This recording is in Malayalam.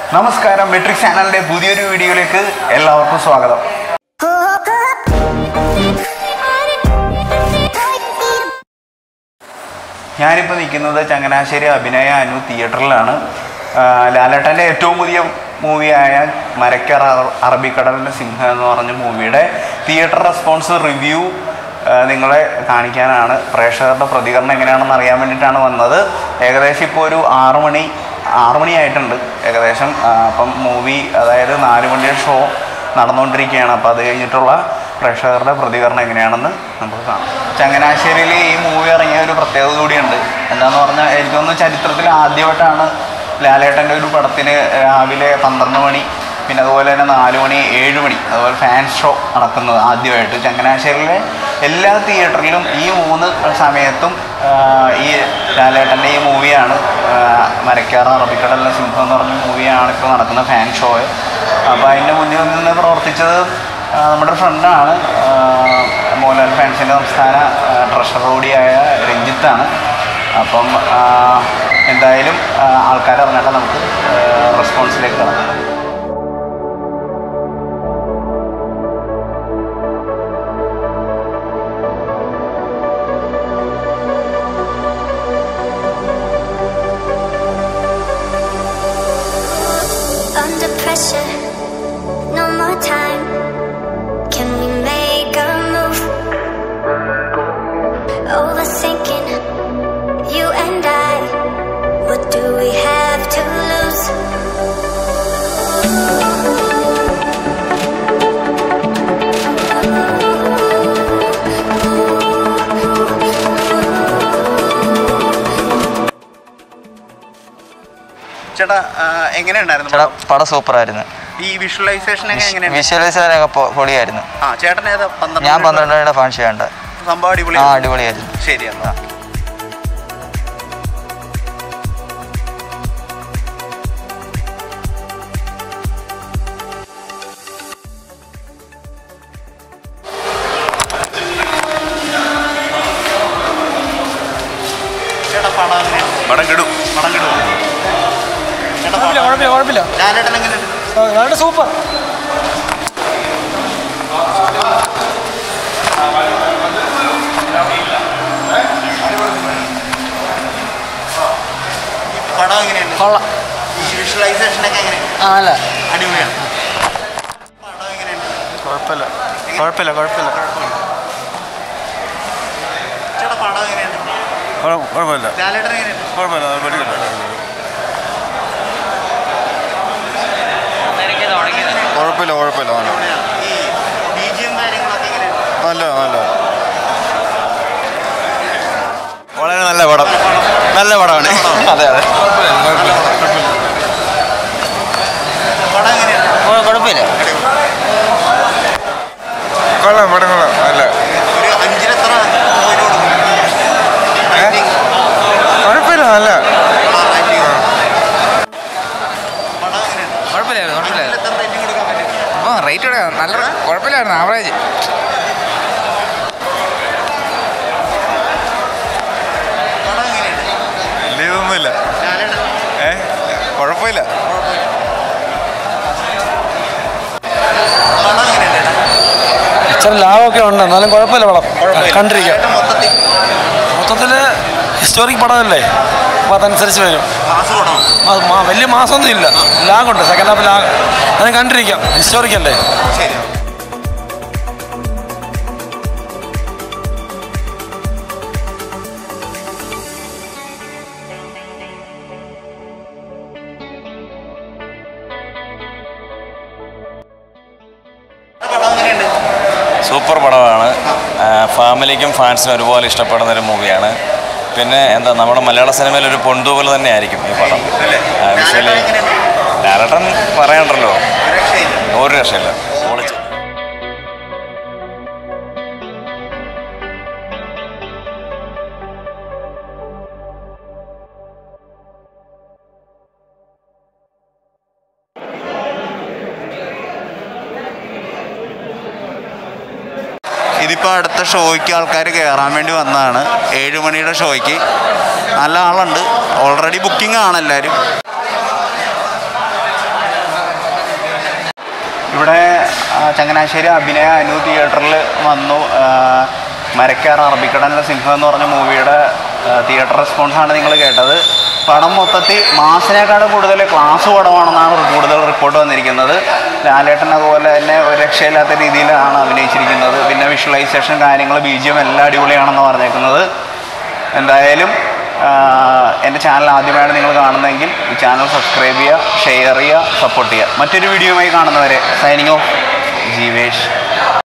നമസ്കാരം മെട്രിക് ചാനലിന്റെ പുതിയൊരു വീഡിയോയിലേക്ക് എല്ലാവർക്കും സ്വാഗതം ഞാനിപ്പോൾ നിൽക്കുന്നത് ചങ്ങനാശ്ശേരി അഭിനയ അനു തിയേറ്ററിലാണ് ആ, ലാലേട്ടൻ്റെ ഏറ്റവും പുതിയ മൂവിയായ മരക്കറ അറ- അറബിക്കടലിൻ്റെ സിംഹം എന്ന് പറഞ്ഞ മൂവിയുടെ തിയേറ്റർ റെസ്പോൺസ് റിവ്യൂ ആ, നിങ്ങളെ കാണിക്കാനാണ് പ്രേക്ഷകരുടെ പ്രതികരണം എങ്ങനെയാണെന്ന് അറിയാൻ വേണ്ടിയിട്ടാണ് വന്നത് ഏകദേശം ഇപ്പോൾ ഒരു ആറ് മണി ആറ് മണിയായിട്ടുണ്ട് ഏകദേശം ആ, അപ്പം മൂവി അതായത് നാല് മണിയുടെ ഷോ നടന്നുകൊണ്ടിരിക്കുകയാണ് അപ്പോൾ അത് കഴിഞ്ഞിട്ടുള്ള പ്രേക്ഷകരുടെ പ്രതികരണം എങ്ങനെയാണെന്ന് നമുക്ക് കാണാം ചങ്ങനാശ്ശേരിയിൽ ഈ മൂവി ഇറങ്ങിയ ഒരു പ്രത്യേകത കൂടിയുണ്ട് എന്താന്ന് പറഞ്ഞാൽ എനിക്കൊന്ന് ചരിത്രത്തിൽ ആദ്യമായിട്ടാണ് ലാലേട്ടൻ്റെ ഒരു പടത്തിന് രാവിലെ പന്ത്രണ്ട് മണി പിന്നെ അതുപോലെ തന്നെ നാല് മണി ഏഴ് മണി അതുപോലെ ഫാൻ ഷോ നടക്കുന്നത് ആദ്യമായിട്ട് ചങ്ങനാശ്ശേരിയിലെ എല്ലാ തിയേറ്ററിലും ഈ മൂന്ന് സമയത്തും ആ, ഈ ലാലേട്ടൻ്റെ ഈ മൂവിയാണ് മരക്കാറ അറബിക്കടലിലെ സിംഹം എന്ന് പറഞ്ഞ മൂവിയാണ് ഇപ്പോൾ നടക്കുന്ന ഫാൻ ഷോ അപ്പോൾ അതിൻ്റെ മുന്നിൽ നിന്ന് പ്രവർത്തിച്ചത് ആ, നമ്മുടെ ഫ്രണ്ടാണ് മോഹൻലാൽ ഫാൻസിൻ്റെ സംസ്ഥാന ട്രഷറർ കൂടിയായ രഞ്ജിത്താണ് അപ്പം ആ, എന്തായാലും ആൾക്കാർ അറിഞ്ഞിട്ട് നമുക്ക് റെസ്പോൺസിലേക്ക് കിടക്കാം Under pressure, no more time. Can we make a move? Overthinking, you and I. What do we have to lose? ചേട്ടാ ആ, എങ്ങനെയുണ്ടായിരുന്നു ചേട്ടാ പടം സൂപ്പറായിരുന്നു ഈ വിഷ്വലൈസേഷൻ ഒക്കെ എങ്ങനെയാണ് വിഷ്വലൈസറൊക്കെ പൊളിയായിരുന്നു ആ ചേട്ടൻ ഏതാ പന്ത്രണ്ട് ഞാൻ പന്ത്രണ്ട് ഫാൻ ചെയ്യണ്ട സംഭവം അടിപൊളി ആ അടിപൊളിയായിരുന്നു ശരി എന്നാ ചേട്ടാ പടം എങ്ങനെയാണ്? പടം കിടും പടം കിടുമോ ചേട്ടാ കുഴപ്പമില്ല പടം- കുഴപ്പമില്ല കുഴപ്പമില്ല ലാലേട്ടൻ എങ്ങനെയുണ്ട് വളരെ സൂപ്പർ പടം എങ്ങനെയുണ്ട് കൊള്ളാം ഈ വിഷ്വലൈസേഷൻ ഒക്കെ എങ്ങനെയാണ് ആ അല്ല അടിപൊളിയാണ് പടം എങ്ങനെയുണ്ട് കുഴപ്പമില്ല കുഴപ്പമില്ല കുഴപ്പമില്ല ചേട്ടാ പടം എങ്ങനെയുണ്ട് കുഴപ്പമില്ല ലാലേട്ടൻ എങ്ങനെയുണ്ട് കുഴപ്പമില്ല അത് പഠിക്കട്ടെ കുഴപ്പമില്ല കുഴപ്പമില്ല നല്ല ഈ ബിജിഎം കാര്യങ്ങളൊക്കെ എങ്ങനെയുണ്ട് നല്ല നല്ല വളരെ നല്ല പടം നല്ല പടമാണ് അതെ അതെ പടം എങ്ങനെയുണ്ട് കുഴപ്പമില്ല കൊള്ളാം പടം കൊള്ളാം നല്ല ഒരു അഞ്ചിനെത്ര പോയിന്റ് കൊടുക്കും Rating. കുഴപ്പമില്ല നല്ല ആ, rating. പടം എങ്ങനെയുണ്ട് കുഴപ്പമില്ലായിരുന്നു കുഴപ്പമില്ല എത്ര rating കൊടുക്കാൻ പറ്റും അപ്പോൾ റേറ്റ് നല്ല കുഴപ്പമില്ലായിരുന്നു ആവറേജ് പടം എങ്ങനെയുണ്ട് വലിയ ഇതൊന്നുമില്ല ലാലേട്ടൻ ഏ കുഴപ്പമില്ല പടം എങ്ങനെയുണ്ട് ഇച്ചിരി ലാഭമൊക്കെ ഉണ്ട് എന്നാലും കുഴപ്പമില്ല പടം കണ്ടിരിക്കാം ലാലേട്ടൻ മൊത്തത്തിൽ മൊത്തത്തിൽ ഹിസ്റ്റോറിക് പടമല്ലേ അപ്പോൾ അതനുസരിച്ച് വരും മാസ് പടമാണ് മാ- മാ- വലിയ മാസമൊന്നും ഇല്ല ലാഗുണ്ട് സെക്കൻഡ് ഹാഫ് ലാഗ് അതിന് കണ്ടിരിക്കാം ഹിസ്റ്റോറിക് അല്ലേ ശരി പടം എങ്ങനെയുണ്ട് സൂപ്പർ പടമാണ് ആ, ഫാമിലിക്കും ഫാൻസിനും ഒരുപോലെ ഇഷ്ടപ്പെടുന്ന ഒരു മൂവിയാണ് പിന്നെ എന്താ നമ്മുടെ മലയാള സിനിമയിൽ ഒരു പൊന്തൂവൽ തന്നെ ആയിരിക്കും ഈ പടം വിഷ്വലി ലാലേട്ടൻ എങ്ങനെയുണ്ട് ലാലട്ടൻ പറയണ്ടല്ലോ ഒരു രക്ഷയില്ല ഒരു രക്ഷയില്ല പൊളിച്ച് ഇതിപ്പോൾ അടുത്ത ഷോയ്ക്ക് ആൾക്കാർ കയറാൻ വേണ്ടി വന്നതാണ് ഏഴ് മണിയുടെ ഷോയ്ക്ക് നല്ല ആളുണ്ട് ഓൾറെഡി ബുക്കിംഗ് ആണ് എല്ലാവരും ഇവിടെ ആ, ചങ്ങനാശ്ശേരി അഭിനയ അനു തിയേറ്ററിൽ വന്നു ആ, മരക്കാർ അറബിക്കടലിലെ സിംഹം എന്ന് പറഞ്ഞ മൂവിയുടെ തിയേറ്റർ റെസ്പോൺസാണ് നിങ്ങൾ കേട്ടത് പടം മൊത്തത്തിൽ മാസിനേക്കാളും കൂടുതൽ ക്ലാസ് പടമാണെന്നാണ് കൂടുതൽ റിപ്പോർട്ട് വന്നിരിക്കുന്നത് ലാലേട്ടൻ അതുപോലെ തന്നെ ഒരു രക്ഷയില്ലാത്ത രീതിയിലാണ് അഭിനയിച്ചിരിക്കുന്നത് പിന്നെ വിഷ്വലൈസേഷൻ കാര്യങ്ങൾ ബി ജി എം എല്ലാം അടിപൊളിയാണെന്ന് പറഞ്ഞേക്കുന്നത് എന്തായാലും ആഹ്, എൻ്റെ ചാനൽ ആദ്യമായാണ് നിങ്ങൾ കാണുന്നതെങ്കിൽ ഈ ചാനൽ സബ്സ്ക്രൈബ് ചെയ്യുക ഷെയർ ചെയ്യുക സപ്പോർട്ട് ചെയ്യുക മറ്റൊരു വീഡിയോയുമായി കാണുന്നവരെ സൈനിങ് ഓഫ് ജീവേഷ്